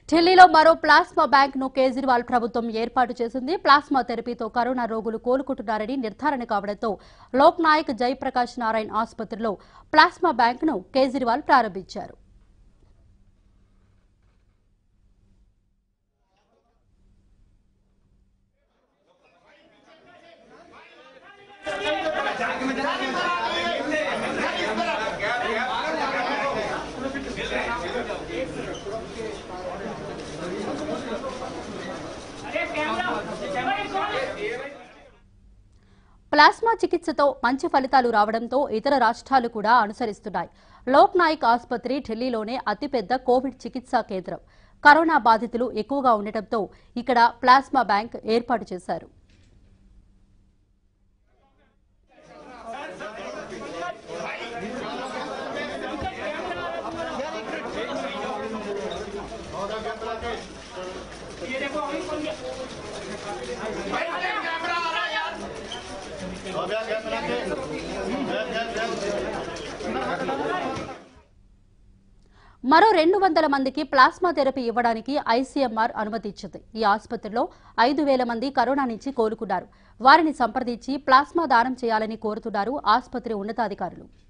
ఢిల్లీలో మరో plasma bank ను కేజ్రీవాల్ ప్రభుత్వం ఏర్పాటు చేసింది ప్లాస్మా థెరపీతో కరోనా రోగులు కోలుకుంటున్నారని నిర్ధారణ కావడంతో లోక్ నాయక్ జయప్రకాష్ నారాయణ్ ఆసుపత్రిలో ప్లాస్మా బ్యాంక్ ను కేజ్రీవాల్ ప్రారంభించారు ప్లాస్మా చికిత్సతో మంచి ఫలితాలు రావడంతో ఇతర రాష్ట్రాలు కూడా అనుసరిస్తున్నాయి లోక్ నాయక్ ఆసుపత్రి ఢిల్లీలోనే అతిపెద్ద కోవిడ్ చికిత్సా కేంద్రం కరోనా బాధితులు ఎక్కువగా ఉండటంతో ఇక్కడ ప్లాస్మా బ్యాంక్ ఏర్పాటు చేశారు మరో రెండు వందల మందికి ప్లాస్మా థెరపీ ఇవ్వడానికి ఐసీఎంఆర్ అనుమతి ఇచ్చింది ఈ ఆసుపత్రిలో ఐదు వేల మంది కరోనా నుంచి కోలుకున్నారు వారిని సంప్రదించి ప్లాస్మా దానం చేయాలని కోరుతున్నారు ఆసుపత్రి ఉన్నతాధికారులు